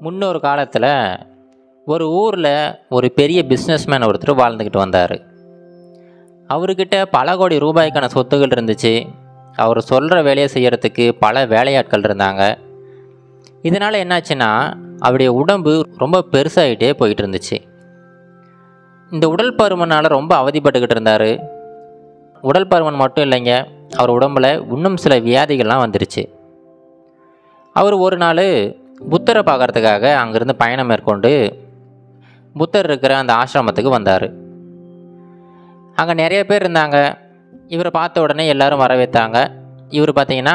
முன்னொரு காலத்தில் ஒரு ஊரில் ஒரு பெரிய பிஸ்னஸ்மேன் ஒருத்தர் வாழ்ந்துக்கிட்டு வந்தார் அவர்கிட்ட பல கோடி ரூபாய்க்கான சொத்துகள் இருந்துச்சு அவர் சொல்கிற வேலையை செய்கிறதுக்கு பல வேலையாட்கள் இருந்தாங்க இதனால் என்னாச்சுன்னா அவருடைய உடம்பு ரொம்ப பெருசாகிட்டே போயிட்டு இருந்துச்சு இந்த உடல் பருமனால் ரொம்ப அவதிப்பட்டுக்கிட்டு இருந்தார் உடல் பருமன் மட்டும் இல்லைங்க அவர் உடம்புல இன்னும் சில வியாதிகள்லாம் வந்துருச்சு அவர் ஒரு நாள் புத்தரை பார்க்கறதுக்காக அங்கேருந்து பயணம் மேற்கொண்டு புத்தர் இருக்கிற அந்த ஆசிரமத்துக்கு வந்தார் அங்கே நிறைய பேர் இருந்தாங்க இவரை பார்த்த உடனே எல்லாரும் வரவேற்றாங்க இவர் பார்த்தீங்கன்னா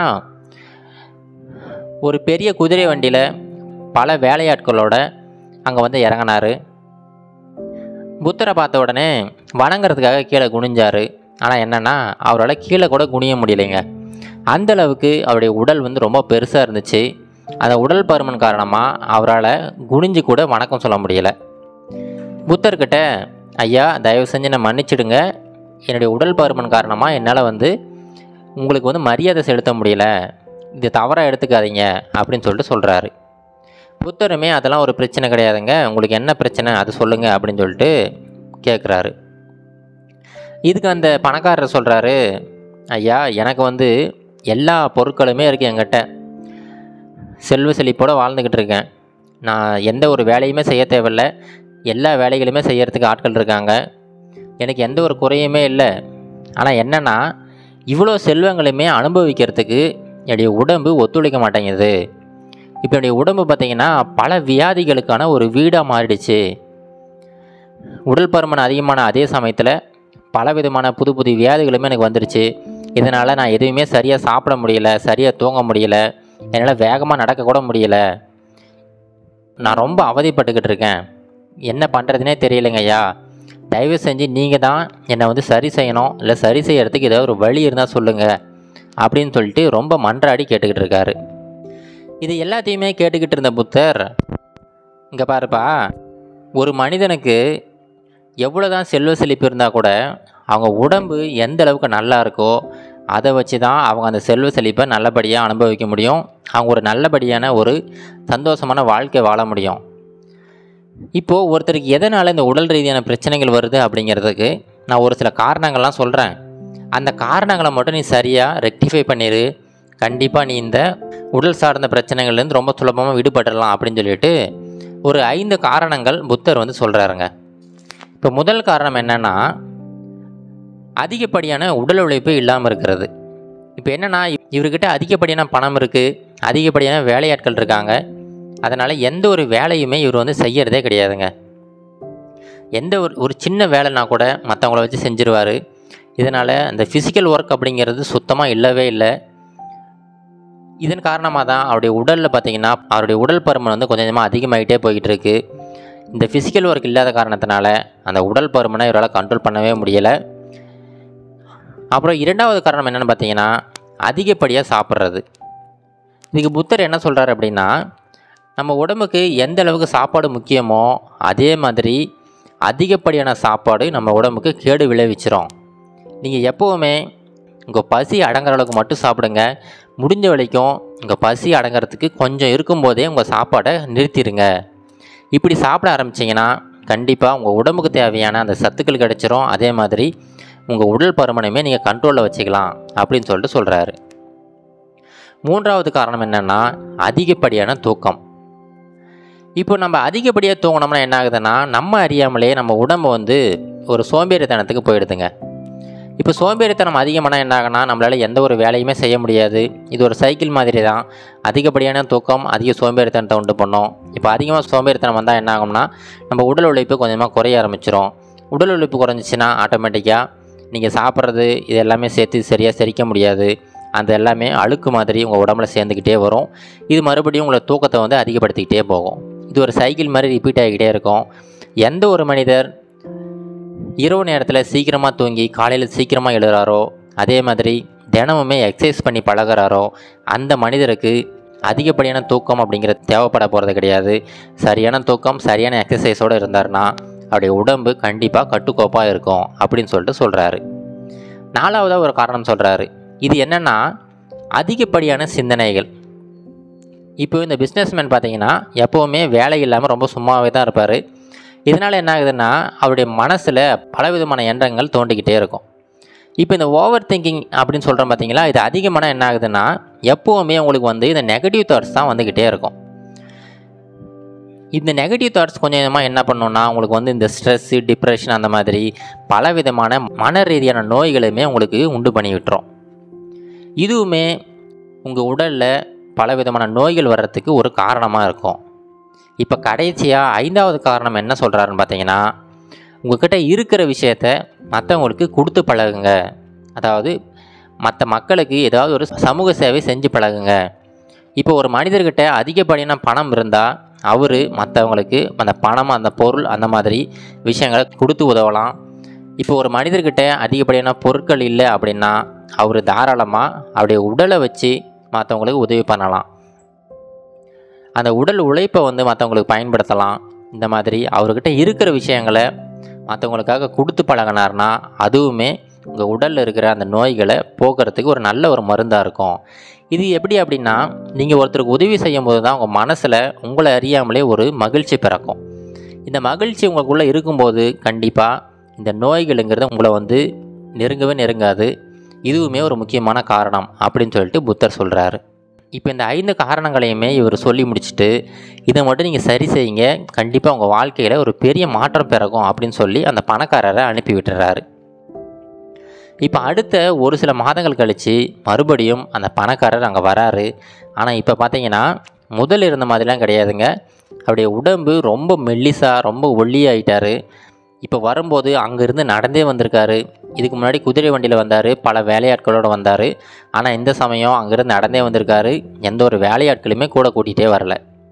ஒரு பெரிய குதிரை வண்டியில் பல வேலையாட்களோட அங்கே வந்து இறங்கினார் புத்தரை பார்த்த உடனே வணங்குறதுக்காக கீழே குனிஞ்சார் ஆனால் என்னென்னா அவரால் கீழே கூட குனிய முடியலைங்க அந்த அளவுக்கு அவருடைய உடல் வந்து ரொம்ப பெருசாக இருந்துச்சு அந்த உடல் பருமன் காரணமாக அவரால் குனிஞ்சு கூட வணக்கம் சொல்ல முடியலை புத்தர்கிட்ட ஐயா தயவு செஞ்சு என்னை மன்னிச்சிடுங்க என்னுடைய உடல் பருமன் காரணமாக என்னால் வந்து உங்களுக்கு வந்து மரியாதை செலுத்த முடியல இது தவறாக எடுத்துக்காதீங்க அப்படின்னு சொல்லிட்டு சொல்கிறாரு புத்தருமே அதெல்லாம் ஒரு பிரச்சனை கிடையாதுங்க உங்களுக்கு என்ன பிரச்சனை அது சொல்லுங்கள் அப்படின்னு சொல்லிட்டு கேட்குறாரு இதுக்கு அந்த பணக்காரர் சொல்கிறாரு ஐயா எனக்கு வந்து எல்லா பொருட்களுமே இருக்குது என்கிட்ட செல்வ செழிப்போடு வாழ்ந்துக்கிட்டு இருக்கேன் நான் எந்த ஒரு வேலையுமே செய்ய தேவையில்ல எல்லா வேலைகளுமே செய்யறதுக்கு ஆட்கள் இருக்காங்க எனக்கு எந்த ஒரு குறையுமே இல்லை ஆனால் என்னென்னா இவ்வளோ செல்வங்களையுமே அனுபவிக்கிறதுக்கு என்னுடைய உடம்பு ஒத்துழைக்க மாட்டேங்குது இப்போ என்னுடைய உடம்பு பார்த்திங்கன்னா பல வியாதிகளுக்கான ஒரு வீடாக மாறிடுச்சு உடல் பருமன் அதிகமான அதே சமயத்தில் பல விதமான புது புது வியாதிகளுமே எனக்கு வந்துருச்சு இதனால் நான் எதுவுமே சரியாக சாப்பிட முடியல சரியாக தூங்க முடியல என்னால் வேகமாக நடக்கக்கூட முடியல நான் ரொம்ப அவதிப்பட்டுக்கிட்டு இருக்கேன் என்ன பண்ணுறதுனே தெரியலைங்க ஐயா தயவு செஞ்சு நீங்கள் தான் என்னை வந்து சரி செய்யணும் இல்லை சரி செய்யறதுக்கு ஏதாவது ஒரு வழி இருந்தால் சொல்லுங்கள் அப்படின்னு சொல்லிட்டு ரொம்ப மன்றாடி கேட்டுக்கிட்டு இருக்காரு இது எல்லாத்தையுமே கேட்டுக்கிட்டு இருந்த புத்தர் இங்கே பாருப்பா ஒரு மனிதனுக்கு எவ்வளோ தான் செல்வ செழிப்பு இருந்தால் கூட அவங்க உடம்பு எந்த அளவுக்கு நல்லா இருக்கோ அதை வச்சு தான் அவங்க அந்த செல்வ செழிப்பை நல்லபடியாக அனுபவிக்க முடியும் அவங்க ஒரு நல்லபடியான ஒரு சந்தோஷமான வாழ்க்கை வாழ முடியும் இப்போது ஒருத்தருக்கு எதனால் இந்த உடல் ரீதியான பிரச்சனைகள் வருது அப்படிங்கிறதுக்கு நான் ஒரு சில காரணங்கள்லாம் சொல்கிறேன் அந்த காரணங்களை மட்டும் நீ சரியாக ரெக்டிஃபை பண்ணிடு கண்டிப்பாக நீ இந்த உடல் சார்ந்த பிரச்சனைகள்லேருந்து ரொம்ப சுலபமாக விடுபட்டுடலாம் அப்படின்னு சொல்லிட்டு ஒரு ஐந்து காரணங்கள் புத்தர் வந்து சொல்கிறாருங்க இப்போ முதல் காரணம் என்னென்னா அதிகப்படியான உடல் உழைப்பு இல்லாமல் இருக்கிறது இப்போ என்னென்னா இவர்கிட்ட அதிகப்படியான பணம் இருக்குது அதிகப்படியான வேலையாட்கள் இருக்காங்க அதனால் எந்த ஒரு வேலையுமே இவர் வந்து செய்யறதே கிடையாதுங்க எந்த ஒரு ஒரு சின்ன வேலைனா கூட மற்றவங்கள வச்சு செஞ்சிருவார் இதனால் அந்த ஃபிசிக்கல் ஒர்க் அப்படிங்கிறது சுத்தமாக இல்லவே இல்லை இதன் காரணமாக தான் அவருடைய உடலில் பார்த்தீங்கன்னா அவருடைய உடல் பருமன் வந்து கொஞ்சம் கொஞ்சமாக அதிகமாகிட்டே போய்கிட்டு இருக்கு இந்த ஃபிசிக்கல் ஒர்க் இல்லாத காரணத்தினால அந்த உடல் பருமனை இவரால் கண்ட்ரோல் பண்ணவே முடியலை அப்புறம் இரண்டாவது காரணம் என்னென்னு பார்த்தீங்கன்னா அதிகப்படியாக சாப்பிட்றது இதுக்கு புத்தர் என்ன சொல்கிறார் அப்படின்னா நம்ம உடம்புக்கு எந்த அளவுக்கு சாப்பாடு முக்கியமோ அதே மாதிரி அதிகப்படியான சாப்பாடு நம்ம உடம்புக்கு கேடு விளைவிச்சிரும் நீங்கள் எப்போவுமே உங்கள் பசி அடங்குற அளவுக்கு மட்டும் சாப்பிடுங்க முடிஞ்ச வரைக்கும் உங்கள் பசி அடங்கிறதுக்கு கொஞ்சம் இருக்கும்போதே உங்கள் சாப்பாடை நிறுத்திடுங்க இப்படி சாப்பிட ஆரம்பிச்சிங்கன்னா கண்டிப்பாக உங்கள் உடம்புக்கு தேவையான அந்த சத்துக்கள் கிடைச்சிரும் அதே மாதிரி உங்கள் உடல் பருமனையுமே நீங்கள் கண்ட்ரோலில் வச்சுக்கலாம் அப்படின்னு சொல்லிட்டு சொல்கிறாரு மூன்றாவது காரணம் என்னென்னா அதிகப்படியான தூக்கம் இப்போ நம்ம அதிகப்படியாக தூங்கினோம்னா என்ன ஆகுதுன்னா நம்ம அறியாமலே நம்ம உடம்பு வந்து ஒரு சோம்பேறித்தனத்துக்கு போயிடுதுங்க இப்போ சோம்பேறித்தனம் அதிகமான என்ன ஆகுனா நம்மளால் எந்த ஒரு வேலையுமே செய்ய முடியாது இது ஒரு சைக்கிள் மாதிரி தான் அதிகப்படியான தூக்கம் அதிக சோம்பேறித்தனத்தை உண்டு பண்ணும் இப்போ அதிகமாக சோம்பேறித்தனம் வந்தால் என்ன ஆகும்னா நம்ம உடல் உழைப்பு கொஞ்சமாக குறைய ஆரம்பிச்சிரும் உடல் உழைப்பு குறைஞ்சிச்சின்னா ஆட்டோமேட்டிக்காக நீங்கள் சாப்பிட்றது இது எல்லாமே சேர்த்து சரியாக செரிக்க முடியாது அந்த எல்லாமே அழுக்கு மாதிரி உங்கள் உடம்புல சேர்ந்துக்கிட்டே வரும் இது மறுபடியும் உங்களை தூக்கத்தை வந்து அதிகப்படுத்திக்கிட்டே போகும் இது ஒரு சைக்கிள் மாதிரி ரிப்பீட் ஆகிக்கிட்டே இருக்கும் எந்த ஒரு மனிதர் இரவு நேரத்தில் சீக்கிரமாக தூங்கி காலையில் சீக்கிரமாக எழுறாரோ அதே மாதிரி தினமுமே எக்ஸசைஸ் பண்ணி பழகுறாரோ அந்த மனிதருக்கு அதிகப்படியான தூக்கம் அப்படிங்கிறது தேவைப்பட போகிறது கிடையாது சரியான தூக்கம் சரியான எக்ஸசைஸோடு இருந்தார்னா அவருடைய உடம்பு கண்டிப்பாக கட்டுக்கோப்பாக இருக்கும் அப்படின்னு சொல்லிட்டு சொல்கிறாரு நாலாவதாக ஒரு காரணம் சொல்கிறாரு இது என்னென்னா அதிகப்படியான சிந்தனைகள் இப்போ இந்த பிஸ்னஸ்மேன் பார்த்தீங்கன்னா எப்போவுமே வேலை இல்லாமல் ரொம்ப சும்மாவே தான் இருப்பார் இதனால் என்ன ஆகுதுன்னா அவருடைய மனசில் பலவிதமான எண்ணங்கள் தோண்டிக்கிட்டே இருக்கும் இப்போ இந்த ஓவர் திங்கிங் அப்படின்னு சொல்கிறோம் பார்த்தீங்களா இது அதிகமான என்ன ஆகுதுன்னா எப்போவுமே உங்களுக்கு வந்து இந்த நெகட்டிவ் தாட்ஸ் தான் வந்துக்கிட்டே இருக்கும் இந்த நெகட்டிவ் தாட்ஸ் கொஞ்சம் கொஞ்சமாக என்ன பண்ணணும்னா உங்களுக்கு வந்து இந்த ஸ்ட்ரெஸ்ஸு டிப்ரெஷன் அந்த மாதிரி பல விதமான மன ரீதியான நோய்களுமே உங்களுக்கு உண்டு பண்ணி விட்டுரும் இதுவுமே உங்கள் உடலில் பல விதமான நோய்கள் வர்றதுக்கு ஒரு காரணமாக இருக்கும் இப்போ கடைசியாக ஐந்தாவது காரணம் என்ன சொல்கிறாருன்னு பார்த்தீங்கன்னா உங்ககிட்ட இருக்கிற விஷயத்த மற்றவங்களுக்கு கொடுத்து பழகுங்க அதாவது மற்ற மக்களுக்கு ஏதாவது ஒரு சமூக சேவை செஞ்சு பழகுங்க இப்போ ஒரு மனிதர்கிட்ட அதிகப்படியான பணம் இருந்தால் அவர் மற்றவங்களுக்கு அந்த பணம் அந்த பொருள் அந்த மாதிரி விஷயங்களை கொடுத்து உதவலாம் இப்போ ஒரு மனிதர்கிட்ட அதிகப்படியான பொருட்கள் இல்லை அப்படின்னா அவர் தாராளமாக அவருடைய உடலை வச்சு மற்றவங்களுக்கு உதவி பண்ணலாம் அந்த உடல் உழைப்பை வந்து மற்றவங்களுக்கு பயன்படுத்தலாம் இந்த மாதிரி அவர்கிட்ட இருக்கிற விஷயங்களை மற்றவங்களுக்காக கொடுத்து பழகினார்னா அதுவுமே உங்கள் உடலில் இருக்கிற அந்த நோய்களை போக்குறதுக்கு ஒரு நல்ல ஒரு மருந்தாக இருக்கும் இது எப்படி அப்படின்னா நீங்கள் ஒருத்தருக்கு உதவி செய்யும் போது தான் உங்கள் மனசில் உங்களை அறியாமலே ஒரு மகிழ்ச்சி பிறக்கும் இந்த மகிழ்ச்சி உங்களுக்குள்ளே இருக்கும்போது கண்டிப்பாக இந்த நோய்களுங்கிறது உங்களை வந்து நெருங்கவே நெருங்காது இதுவுமே ஒரு முக்கியமான காரணம் அப்படின்னு சொல்லிட்டு புத்தர் சொல்கிறாரு இப்போ இந்த ஐந்து காரணங்களையுமே இவர் சொல்லி முடிச்சுட்டு இதை மட்டும் நீங்கள் சரி செய்யுங்க கண்டிப்பாக உங்கள் வாழ்க்கையில் ஒரு பெரிய மாற்றம் பிறக்கும் அப்படின்னு சொல்லி அந்த பணக்காரரை அனுப்பி விட்டுறாரு இப்போ அடுத்த ஒரு சில மாதங்கள் கழித்து மறுபடியும் அந்த பணக்காரர் அங்கே வராரு ஆனால் இப்போ பார்த்தீங்கன்னா முதல் இருந்த மாதிரிலாம் கிடையாதுங்க அவருடைய உடம்பு ரொம்ப மெல்லிசாக ரொம்ப ஒல்லியாயிட்டார் இப்போ வரும்போது அங்கேருந்து நடந்தே வந்திருக்காரு இதுக்கு முன்னாடி குதிரை வண்டியில் வந்தார் பல வேலையாட்களோடு வந்தார் ஆனால் இந்த சமயம் அங்கேருந்து நடந்தே வந்திருக்காரு எந்த ஒரு வேலையாட்களுமே கூட கூட்டிகிட்டே வரல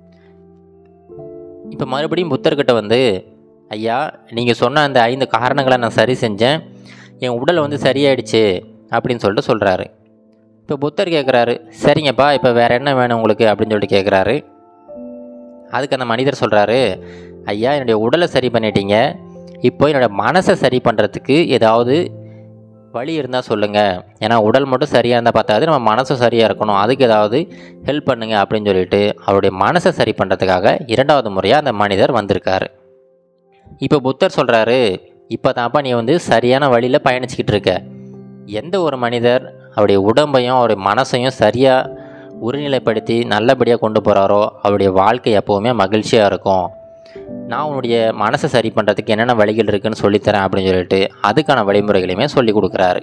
இப்போ மறுபடியும் புத்தர்கிட்ட வந்து ஐயா நீங்கள் சொன்ன அந்த ஐந்து காரணங்களை நான் சரி செஞ்சேன் என் உடல் வந்து சரியாயிடுச்சு அப்படின்னு சொல்லிட்டு சொல்கிறாரு இப்போ புத்தர் கேட்குறாரு சரிங்கப்பா இப்போ வேறு என்ன வேணும் உங்களுக்கு அப்படின்னு சொல்லிட்டு கேட்குறாரு அதுக்கு அந்த மனிதர் சொல்கிறாரு ஐயா என்னுடைய உடலை சரி பண்ணிட்டீங்க இப்போ என்னோடய மனசை சரி பண்ணுறதுக்கு ஏதாவது வழி இருந்தால் சொல்லுங்கள் ஏன்னா உடல் மட்டும் சரியாக இருந்தால் பார்த்தாது நம்ம மனசும் சரியாக இருக்கணும் அதுக்கு ஏதாவது ஹெல்ப் பண்ணுங்க அப்படின்னு சொல்லிட்டு அவருடைய மனசை சரி பண்ணுறதுக்காக இரண்டாவது முறையாக அந்த மனிதர் வந்திருக்காரு இப்போ புத்தர் சொல்கிறாரு இப்போ தான்ப்பா நீ வந்து சரியான வழியில் பயணிச்சுக்கிட்டு இருக்க எந்த ஒரு மனிதர் அவருடைய உடம்பையும் அவருடைய மனசையும் சரியாக ஒருநிலைப்படுத்தி நல்லபடியாக கொண்டு போகிறாரோ அவருடைய வாழ்க்கை எப்போவுமே மகிழ்ச்சியாக இருக்கும் நான் உன்னுடைய மனசை சரி பண்ணுறதுக்கு என்னென்ன வழிகள் இருக்குன்னு சொல்லித்தரேன் அப்படின்னு சொல்லிட்டு அதுக்கான வழிமுறைகளையுமே சொல்லி கொடுக்குறாரு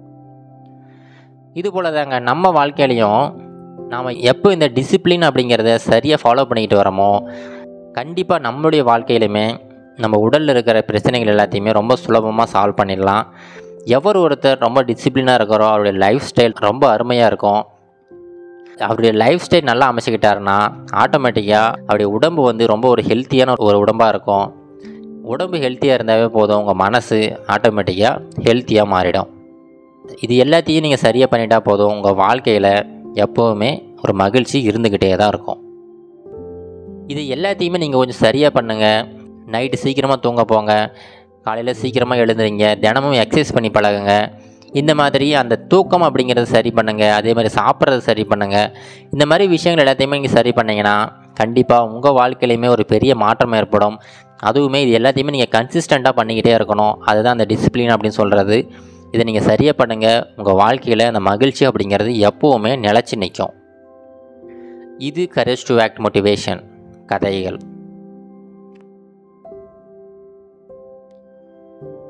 இது போல தாங்க நம்ம வாழ்க்கையிலையும் நாம் எப்போ இந்த டிசிப்ளின் அப்படிங்கிறத சரியாக ஃபாலோ பண்ணிக்கிட்டு வரோமோ கண்டிப்பாக நம்மளுடைய வாழ்க்கையிலுமே நம்ம உடலில் இருக்கிற பிரச்சனைகள் எல்லாத்தையுமே ரொம்ப சுலபமாக சால்வ் பண்ணிடலாம் எவர் ஒருத்தர் ரொம்ப டிசிப்ளினாக இருக்கிறோ அவருடைய லைஃப் ஸ்டைல் ரொம்ப அருமையாக இருக்கும் அவருடைய லைஃப் ஸ்டைல் நல்லா அமைச்சிக்கிட்டாருன்னா ஆட்டோமேட்டிக்காக அவருடைய உடம்பு வந்து ரொம்ப ஒரு ஹெல்த்தியான ஒரு உடம்பாக இருக்கும் உடம்பு ஹெல்த்தியாக இருந்தாவே போதும் உங்கள் மனசு ஆட்டோமேட்டிக்காக ஹெல்த்தியாக மாறிடும் இது எல்லாத்தையும் நீங்கள் சரியாக பண்ணிட்டா போதும் உங்கள் வாழ்க்கையில் எப்போவுமே ஒரு மகிழ்ச்சி இருந்துக்கிட்டே தான் இருக்கும் இது எல்லாத்தையுமே நீங்கள் கொஞ்சம் சரியாக பண்ணுங்கள் நைட்டு சீக்கிரமாக தூங்க போங்க காலையில் சீக்கிரமாக எழுந்துறீங்க தினமும் எக்ஸசைஸ் பண்ணி பழகுங்க இந்த மாதிரி அந்த தூக்கம் அப்படிங்கிறத சரி பண்ணுங்கள் அதே மாதிரி சாப்பிட்றத சரி பண்ணுங்கள் இந்த மாதிரி விஷயங்கள் எல்லாத்தையுமே நீங்கள் சரி பண்ணிங்கன்னா கண்டிப்பாக உங்கள் வாழ்க்கையிலையுமே ஒரு பெரிய மாற்றம் ஏற்படும் அதுவுமே இது எல்லாத்தையுமே நீங்கள் கன்சிஸ்டண்ட்டாக பண்ணிக்கிட்டே இருக்கணும் அதுதான் அந்த டிசிப்ளின் அப்படின்னு சொல்கிறது இதை நீங்கள் சரியாக பண்ணுங்கள் உங்கள் வாழ்க்கையில் அந்த மகிழ்ச்சி அப்படிங்கிறது எப்போவுமே நிலச்சி நிற்கும் இது கரேஜ் டு ஆக்ட் மோட்டிவேஷன் கதைகள்